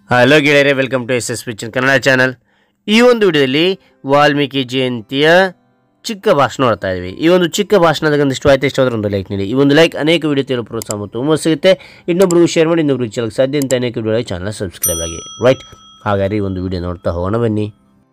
hello ಗೆಳೆಯರೆ welcome to S S ಪಿಚನ್ Kannada channel ಈ ಒಂದು ವಿಡಿಯೋದಲ್ಲಿ ವಾಲ್ಮೀಕಿ ಜಯಂತಿಯ ಚಿಕ್ಕ ಭಾಷಣ ನೋಡ್ತಾ ಇದ್ವಿ ಈ ಒಂದು ಚಿಕ್ಕ ಭಾಷಣದಾಗ ಒಂದಿಷ್ಟು ಆಯ್ತು ಇಷ್ಟ ಒಂದು ಲೈಕ್ ನೀಡಿ ಈ ಒಂದು ಲೈಕ್ ಅನೇಕ ವಿಡಿಯೋ ತಿರೋ ಪ್ರೋತ್ಸಾಹ ಮತ್ತು ಹುಮ್ಮಸ್ಸು ಸಿಗುತ್ತೆ ಇನ್ನೊಬ್ರಿಗೂ ಶೇರ್ ಮಾಡಿ ಇನ್ನೊಬ್ರಿಗೆ ಚಲಕ್ಕೆ ಸಾಧ್ಯ ಅಂತ ಅನೇಕ ವಿಡಿಯೋ ಚಾನಲ್ ಸಬ್ಸ್ಕ್ರೈಬ್ ಆಗಿ ರೈಟ್ ಹಾಗಾದ್ರೆ ಈ ಒಂದು ವಿಡಿಯೋ ನೋಡ್ತಾ ಹೋಗೋಣ ಬನ್ನಿ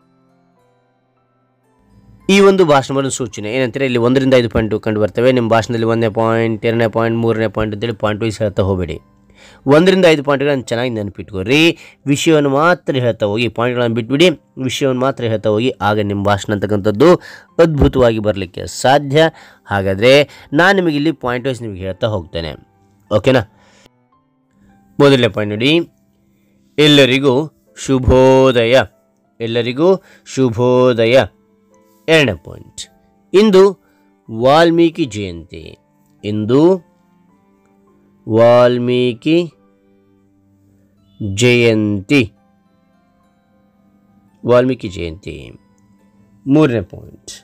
ಈ ಒಂದು ಭಾಷಣವನ್ನು ಸೂಚನೆ ಏನಂತಾರೆ ಇಲ್ಲಿ ಒಂದರಿಂದ ಐದು ಪಾಯಿಂಟ್ ಕಂಡು ಬರ್ತವೆ ನಿಮ್ಮ ಭಾಷಣದಲ್ಲಿ ಒಂದನೇ ಪಾಯಿಂಟ್ ಎರಡನೇ ಪಾಯಿಂಟ್ ಮೂರನೇ ಪಾಯಿಂಟ್ ಅಂತೇಳಿ ಪಾಯಿಂಟ್ ವೈಸ್ ಹೇಳ್ತಾ ಹೋಗಬೇಡಿ ಒಂದರಿಂದ ಐದು ಪಾಯಿಂಟ್ಗಳನ್ನು ಚೆನ್ನಾಗಿ ನೆನಪಿಟ್ಕೋರಿ ವಿಷಯವನ್ನು ಮಾತ್ರ ಹೇಳ್ತಾ ಹೋಗಿ ಪಾಯಿಂಟ್ಗಳನ್ನು ಬಿಟ್ಬಿಡಿ ವಿಷಯವನ್ನು ಮಾತ್ರ ಹೇಳ್ತಾ ಹೋಗಿ ಆಗ ನಿಮ್ಮ ಭಾಷಣ ಅಂತಕ್ಕಂಥದ್ದು ಅದ್ಭುತವಾಗಿ ಬರಲಿಕ್ಕೆ ಸಾಧ್ಯ ಹಾಗಾದರೆ ನಾನು ನಿಮಗೆ ಇಲ್ಲಿ ಪಾಯಿಂಟ್ ವೈಸ್ ನಿಮಗೆ ಹೇಳ್ತಾ ಹೋಗ್ತೇನೆ ಓಕೆನಾ ಮೊದಲನೇ ಪಾಯಿಂಟ್ ನೋಡಿ ಎಲ್ಲರಿಗೂ ಶುಭೋದಯ ಎಲ್ಲರಿಗೂ ಶುಭೋದಯ ಎರಡನೇ ಪಾಯಿಂಟ್ ಇಂದು ವಾಲ್ಮೀಕಿ ಜಯಂತಿ ಇಂದು ವಾಲ್ಮೀಕಿ ಜಯಂತಿ ವಾಲ್ಮೀಕಿ ಜಯಂತಿ ಮೂರನೇ ಪಾಯಿಂಟ್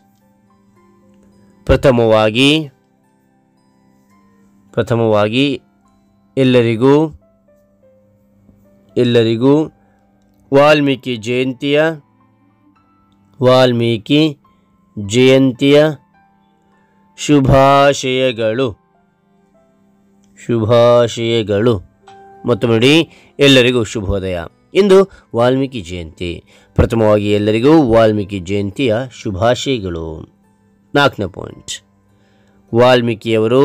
ಪ್ರಥಮವಾಗಿ ಪ್ರಥಮವಾಗಿ ಎಲ್ಲರಿಗೂ ಎಲ್ಲರಿಗೂ ವಾಲ್ಮೀಕಿ ಜಯಂತಿಯ ವಾಲ್ಮೀಕಿ ಜಯಂತಿಯ ಶುಭಾಶಯಗಳು ಶುಭಾಶಯಗಳು ಮತ್ತು ನೋಡಿ ಎಲ್ಲರಿಗೂ ಶುಭೋದಯ ಇಂದು ವಾಲ್ಮೀಕಿ ಜಯಂತಿ ಪ್ರಥಮವಾಗಿ ಎಲ್ಲರಿಗೂ ವಾಲ್ಮೀಕಿ ಜಯಂತಿಯ ಶುಭಾಶಯಗಳು ನಾಲ್ಕನೇ ಪಾಯಿಂಟ್ ವಾಲ್ಮೀಕಿಯವರು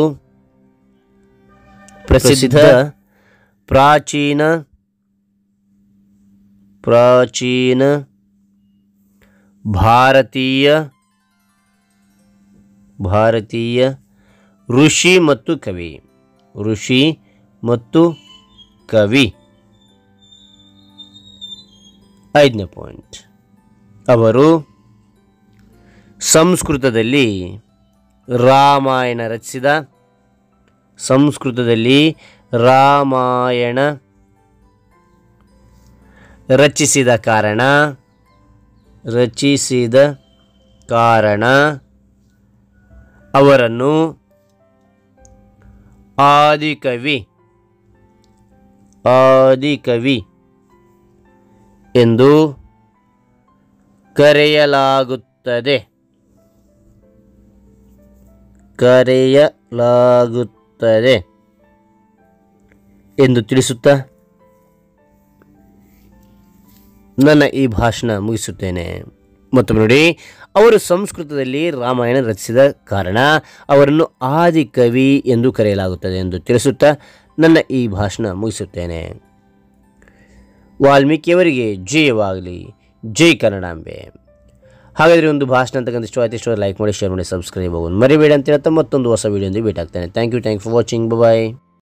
ಪ್ರಸಿದ್ಧ ಪ್ರಾಚೀನ ಪ್ರಾಚೀನ ಭಾರತೀಯ ಭಾರತೀಯ ಋಷಿ ಮತ್ತು ಕವಿ ಋಷಿ ಮತ್ತು ಕವಿ ಐದನೇ ಪಾಯಿಂಟ್ ಅವರು ಸಂಸ್ಕೃತದಲ್ಲಿ ರಾಮಾಯಣ ರಚಿಸಿದ ಸಂಸ್ಕೃತದಲ್ಲಿ ರಾಮಾಯಣ ರಚಿಸಿದ ಕಾರಣ ರಚಿಸಿದ ಕಾರಣ ಅವರನ್ನು ಆದಿಕವಿ ಆದಿಕವಿ ಎಂದು ಕರೆಯಲಾಗುತ್ತದೆ ಕರೆಯಲಾಗುತ್ತದೆ ಎಂದು ತಿಳಿಸುತ್ತಾ ನನ್ನ ಈ ಭಾಷಣ ಮುಗಿಸುತ್ತೇನೆ ಮತ್ತೊಮ್ಮೆ ನೋಡಿ ಅವರು ಸಂಸ್ಕೃತದಲ್ಲಿ ರಾಮಾಯಣ ರಚಿಸಿದ ಕಾರಣ ಅವರನ್ನು ಆದಿಕವಿ ಎಂದು ಕರೆಯಲಾಗುತ್ತದೆ ಎಂದು ತಿಳಿಸುತ್ತಾ ನನ್ನ ಈ ಭಾಷಣ ಮುಗಿಸುತ್ತೇನೆ ವಾಲ್ಮೀಕಿಯವರಿಗೆ ಜಯವಾಗಲಿ ಜೈ ಕನ್ನಡಾಂಬೆ ಹಾಗಾದರೆ ಒಂದು ಭಾಷಣ ಅಂತಕ್ಕಂಥ ಇಷ್ಟ ಆಯ್ತು ಇಷ್ಟ ಲೈಕ್ ಮಾಡಿ ಶೇರ್ ಮಾಡಿ ಸಬ್ಸ್ಕ್ರೈಬ್ ಆಗೋದು ಮರಿಬೇಡಿ ಅಂತ ಹೇಳ್ತಾ ಮತ್ತೊಂದು ಹೊಸ ವೀಡಿಯೋ ಭೇಟಿ ಆಗ್ತೇನೆ thank you thank for watching bye